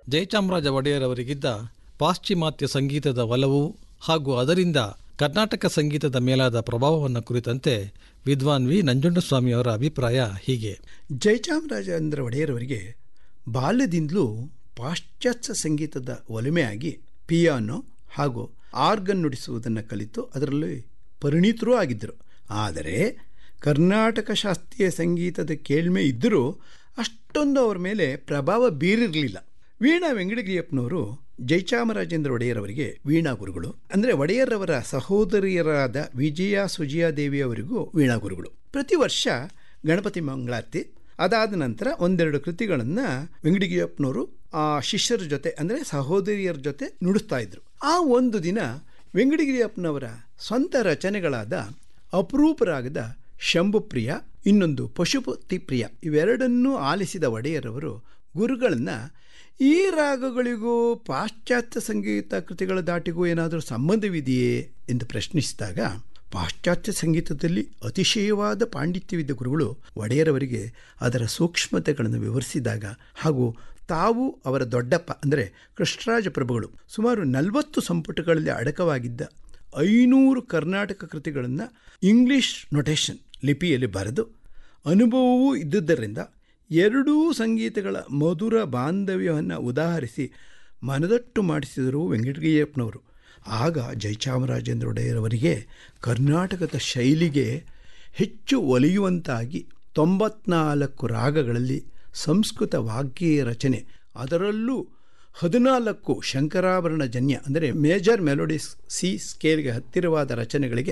ಜಯಚಾಮರಾಜ ಒಡೆಯರ್ ಅವರಿಗಿದ್ದ ಪಾಶ್ಚಿಮಾತ್ಯ ಸಂಗೀತದ ಒಲವು ಹಾಗೂ ಅದರಿಂದ ಕರ್ನಾಟಕ ಸಂಗೀತದ ಮೇಲಾದ ಪ್ರಭಾವವನ್ನು ಕುರಿತಂತೆ ವಿದ್ವಾನ್ ವಿ ನಂಜುಂಡಸ್ವಾಮಿಯವರ ಅಭಿಪ್ರಾಯ ಹೀಗೆ ಜಯಚಾಮರಾಜೇಂದ್ರ ಒಡೆಯರವರಿಗೆ ಬಾಲ್ಯದಿಂದಲೂ ಪಾಶ್ಚಾತ್ಯ ಸಂಗೀತದ ಒಲಿಮೆಯಾಗಿ ಪಿಯಾನೋ ಹಾಗೂ ಆರ್ಗನ್ ನುಡಿಸುವುದನ್ನು ಕಲಿತು ಅದರಲ್ಲಿ ಪರಿಣಿತರೂ ಆಗಿದ್ದರು ಆದರೆ ಕರ್ನಾಟಕ ಶಾಸ್ತ್ರೀಯ ಸಂಗೀತದ ಕೇಳ್ಮೆ ಇದ್ದರೂ ಅಷ್ಟೊಂದು ಅವರ ಮೇಲೆ ಪ್ರಭಾವ ಬೀರಿರಲಿಲ್ಲ ವೀಣಾ ವೆಂಕಟಗಿರಿಯಪ್ಪನವರು ಜಯಚಾಮರಾಜೇಂದ್ರ ಒಡೆಯರವರಿಗೆ ವೀಣಾ ಗುರುಗಳು ಅಂದರೆ ಒಡೆಯರವರ ಸಹೋದರಿಯರಾದ ವಿಜಯ ಸುಜಿಯಾ ದೇವಿಯವರಿಗೂ ವೀಣಾ ಗುರುಗಳು ಪ್ರತಿ ವರ್ಷ ಗಣಪತಿ ಮಂಗಳಾರತಿ ಅದಾದ ನಂತರ ಒಂದೆರಡು ಕೃತಿಗಳನ್ನು ವೆಂಕಟಗಿರಿಯಪ್ಪನವರು ಆ ಶಿಷ್ಯರ ಜೊತೆ ಅಂದರೆ ಸಹೋದರಿಯರ ಜೊತೆ ನುಡಿಸ್ತಾ ಇದ್ರು ಆ ಒಂದು ದಿನ ವೆಂಕಟಗಿರಿಯಪ್ಪನವರ ಸ್ವಂತ ರಚನೆಗಳಾದ ಅಪರೂಪರಾಗದ ಶಂಭುಪ್ರಿಯ ಇನ್ನೊಂದು ಪಶುಪತಿ ಪ್ರಿಯ ಇವೆರಡನ್ನೂ ಆಲಿಸಿದ ಒಡೆಯರವರು ಗುರುಗಳನ್ನು ಈ ರಾಗಗಳಿಗೂ ಪಾಶ್ಚಾತ್ಯ ಸಂಗೀತ ಕೃತಿಗಳ ದಾಟಿಗೂ ಏನಾದರೂ ಸಂಬಂಧವಿದೆಯೇ ಎಂದು ಪ್ರಶ್ನಿಸಿದಾಗ ಪಾಶ್ಚಾತ್ಯ ಸಂಗೀತದಲ್ಲಿ ಅತಿಶಯವಾದ ಪಾಂಡಿತ್ಯವಿದ್ದ ಗುರುಗಳು ಒಡೆಯರವರಿಗೆ ಅದರ ಸೂಕ್ಷ್ಮತೆಗಳನ್ನು ವಿವರಿಸಿದಾಗ ಹಾಗೂ ತಾವು ಅವರ ದೊಡ್ಡಪ್ಪ ಅಂದರೆ ಕೃಷ್ಣರಾಜ ಪ್ರಭುಗಳು ಸುಮಾರು ನಲವತ್ತು ಸಂಪುಟಗಳಲ್ಲಿ ಅಡಕವಾಗಿದ್ದ ಐನೂರು ಕರ್ನಾಟಕ ಕೃತಿಗಳನ್ನು ಇಂಗ್ಲಿಷ್ ನೊಟೇಷನ್ ಲಿಪಿಯಲ್ಲಿ ಬರೆದು ಅನುಭವವೂ ಇದ್ದುದರಿಂದ ಎರಡೂ ಸಂಗೀತಗಳ ಮಧುರ ಬಾಂಧವ್ಯವನ್ನು ಉದಾಹರಿಸಿ ಮನದಟ್ಟು ಮಾಡಿಸಿದರು ವೆಂಕಟಗಿರಿಯಪ್ಪನವರು ಆಗ ಜಯಚಾಮರಾಜೇಂದ್ರ ಒಡೆಯರವರಿಗೆ ಕರ್ನಾಟಕದ ಶೈಲಿಗೆ ಹೆಚ್ಚು ಒಲಿಯುವಂತಾಗಿ ತೊಂಬತ್ನಾಲ್ಕು ರಾಗಗಳಲ್ಲಿ ಸಂಸ್ಕೃತ ವಾಗ್ಗೇಯ ರಚನೆ ಅದರಲ್ಲೂ ಹದಿನಾಲ್ಕು ಶಂಕರಾಭರಣ ಜನ್ಯ ಅಂದರೆ ಮೇಜರ್ ಮೆಲೋಡಿಸ್ ಸಿ ಸ್ಕೇಲ್ಗೆ ಹತ್ತಿರವಾದ ರಚನೆಗಳಿಗೆ